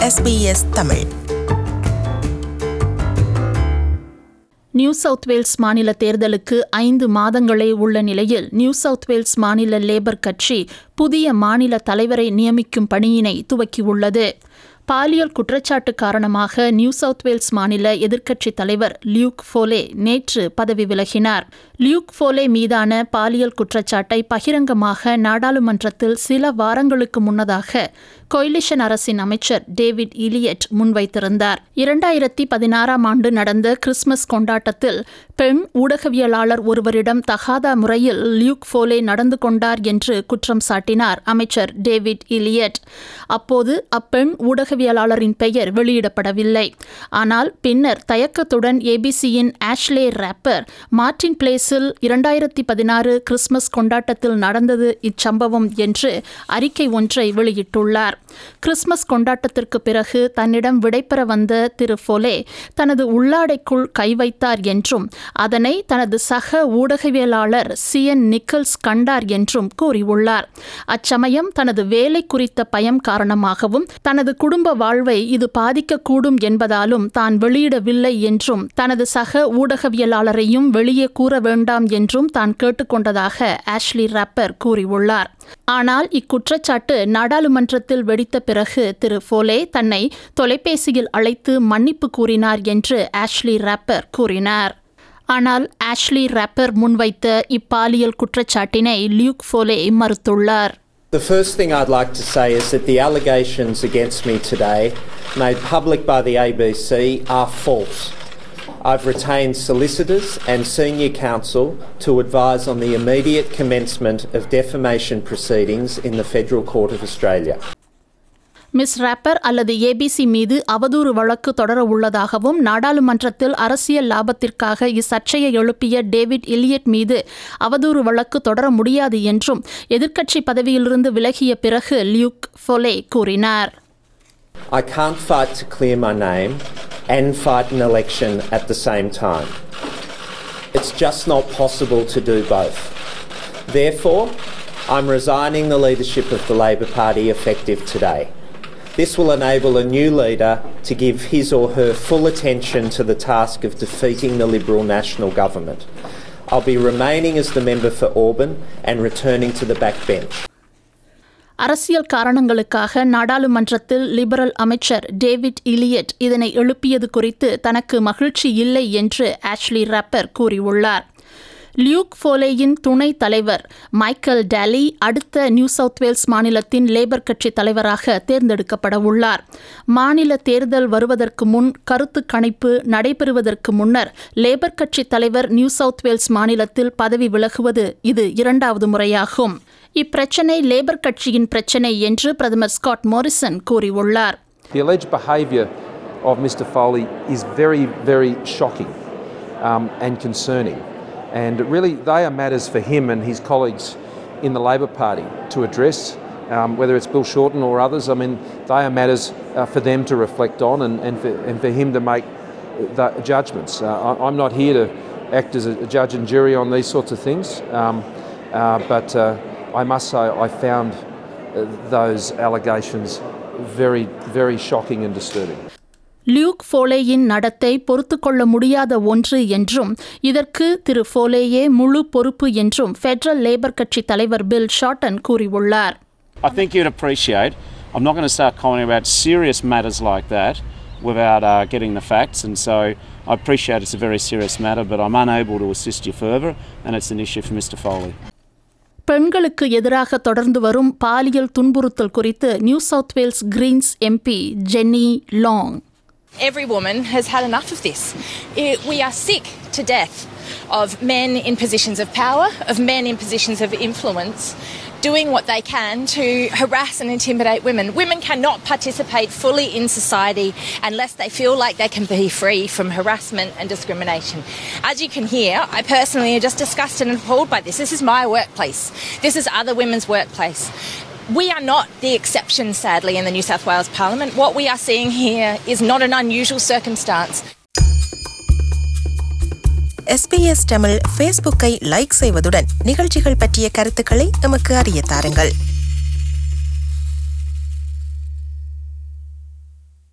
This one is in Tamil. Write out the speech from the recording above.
SBS Tamil New South Wales மாநில தேர்தலுக்கு ஐந்து மாதங்களே உள்ள நிலையில் நியூ சவுத் வேல்ஸ் மாநில லேபர் கட்சி புதிய மாநில தலைவரை நியமிக்கும் பணியினை துவக்கியுள்ளது பாலியல் குற்றச்சாட்டு காரணமாக நியூ சவுத் வேல்ஸ் மாநில எதிர்க்கட்சித் தலைவர் லியூக் ஃபோலே நேற்று பதவி விலகினார் லியூக் ஃபோலே மீதான பாலியல் குற்றச்சாட்டை பகிரங்கமாக நாடாளுமன்றத்தில் சில வாரங்களுக்கு முன்னதாக கொயிலிஷன் அரசின் அமைச்சர் டேவிட் இலியட் முன்வைத்திருந்தார் இரண்டாயிரத்தி பதினாறாம் ஆண்டு நடந்த கிறிஸ்துமஸ் கொண்டாட்டத்தில் பெண் ஊடகவியலாளர் ஒருவரிடம் தகாத முறையில் லியூக் ஃபோலே நடந்து கொண்டார் என்று குற்றம் சாட்டினார் அமைச்சர் டேவிட் இலியட் அப்போது அப்பெண் ஊடகவியலாளரின் பெயர் வெளியிடப்படவில்லை ஆனால் பின்னர் தயக்கத்துடன் ஏபிசியின் ஆஷ்லே ரேப்பர் மார்டின் பிளேஸில் இரண்டாயிரத்தி பதினாறு கிறிஸ்துமஸ் கொண்டாட்டத்தில் நடந்தது இச்சம்பவம் என்று அறிக்கை ஒன்றை வெளியிட்டுள்ளார் கிறிஸ்துமஸ் கொண்டாட்டத்திற்கு பிறகு தன்னிடம் விடைபெற வந்த திரு ஃபோலே தனது உள்ளாடைக்குள் கை வைத்தார் என்றும் அதனை தனது சக ஊடகவியலாளர் சிஎன் நிக்கல்ஸ் கண்டார் என்றும் கூறியுள்ளார் அச்சமயம் தனது வேலை குறித்த பயம் காரணமாகவும் தனது குடும்ப வாழ்வை இது பாதிக்கக்கூடும் என்பதாலும் தான் வெளியிடவில்லை என்றும் தனது சக ஊடகவியலாளரையும் வெளியே கூற வேண்டாம் என்றும் தான் கேட்டுக்கொண்டதாக ஆஷ்லி ராப்பர் கூறியுள்ளார் ஆனால் இக்குற்றச்சாட்டு நாடாளுமன்றத்தில் வெடித்த பிறகு திரு ஃபோலே தன்னை தொலைபேசியில் அழைத்து மன்னிப்பு கூறினார் என்று ஆஷ்லி ராப்பர் கூறினார் ஆனால் ஆஷ்லி ராப்பர் முன்வைத்த இப்பாலியல் குற்றச்சாட்டினை லியூக் ஃபோலே மறுத்துள்ளார் The first thing I'd like to say is that the allegations against me today, made public by the ABC, are false. I've retained solicitors and senior counsel to advise on the immediate commencement of defamation proceedings in the Federal Court of Australia. Miss Raper அல்லது ஏபிசி மீது அவதூறு வழக்கு தொடர உள்ளதாகவும் நாடாளுமன்றத்தில் அரசியல் லாபத்திற்காக இச்சர்ச்சையை எழுப்பிய டேவிட் இலியட் மீது அவதூறு வழக்கு தொடர முடியாது என்றும் எதிர்க்கட்சி பதவியிலிருந்து விலகிய பிறகு லியூக் ஃபொலே கூறினார் I can't fight to clear my name and fight an election at the same time. It's just not possible to do both. Therefore, I'm resigning the leadership of the Labor Party effective today. This will enable a new leader to give his or her full attention to the task of defeating the Liberal National Government. I'll be remaining as the member for Auburn and returning to the backbench. அரசியல் காரணங்களுக்காக நாடாளுமன்றத்தில் லிபரல் அமைச்சர் டேவிட் இலியட் இதனை எழுப்பியது குறித்து தனக்கு மகிழ்ச்சி இல்லை என்று ஆஷ்லி ரப்பர் கூறியுள்ளார் லியூக் ஃபோலேயின் துணை தலைவர் மைக்கேல் டேலி அடுத்த நியூ சவுத் வேல்ஸ் மாநிலத்தின் லேபர் கட்சி தலைவராக தேர்ந்தெடுக்கப்பட உள்ளார் மாநில தேர்தல் வருவதற்கு முன் கருத்து கணிப்பு நடைபெறுவதற்கு முன்னர் லேபர் கட்சி தலைவர் நியூ சவுத் வேல்ஸ் மாநிலத்தில் பதவி விலகுவது இது இரண்டாவது முறையாகும் இப்பிரச்சினை லேபர் கட்சியின் பிரச்சினை என்று பிரதமர் ஸ்காட் மோரிசன் கூறியுள்ளார் The alleged behaviour of Mr Foley is very, very shocking um, and concerning. And really, they are matters for him and his colleagues in the Labor Party to address, um, whether it's Bill Shorten or others. I mean, they are matters uh, for them to reflect on and, and, for, and for him to make the judgments. Uh, I, I'm not here to act as a, a judge and jury on these sorts of things, um, uh, but uh, I must say I found uh, those allegations very, very shocking and disturbing. Luke ஃபோலேயின் நடத்தை பொறுத்துக்கொள்ள முடியாத ஒன்று என்றும் இதற்கு திரு ஃபோலேயே முழு பொறுப்பு என்றும் ஃபெடரல் லேபர் கட்சி தலைவர் பில் ஷார்டன் கூறியுள்ளார் I think you'd appreciate. I'm not going to start commenting about serious matters like that without uh, getting the facts, and so I appreciate it's a very serious matter, but I'm unable to assist you further, and it's an issue for Mr. Foley. பெண்களுக்கு எதிராக தொடர்ந்து வரும் பாலியல் துன்புறுத்தல் குறித்து New South Wales Greens MP Jenny Leong Every woman has had enough of this. It- we are sick to death of men in positions of power, of men in positions of influence, doing what they can to harass and intimidate women. Women cannot participate fully in society unless they feel like they can be free from harassment and discrimination. As you can hear, I personally am just disgusted and appalled by this. This is my workplace. This is other women's workplace. We are not the exception, sadly, in the New South Wales Parliament. What we are seeing here is not an unusual circumstance. SBS Tamil ஃபேஸ்புக்கை லைக் செய்வதுடன் நிகழ்ச்சிகள் பற்றிய கருத்துக்களை எமக்கு அறிய தாருங்கள்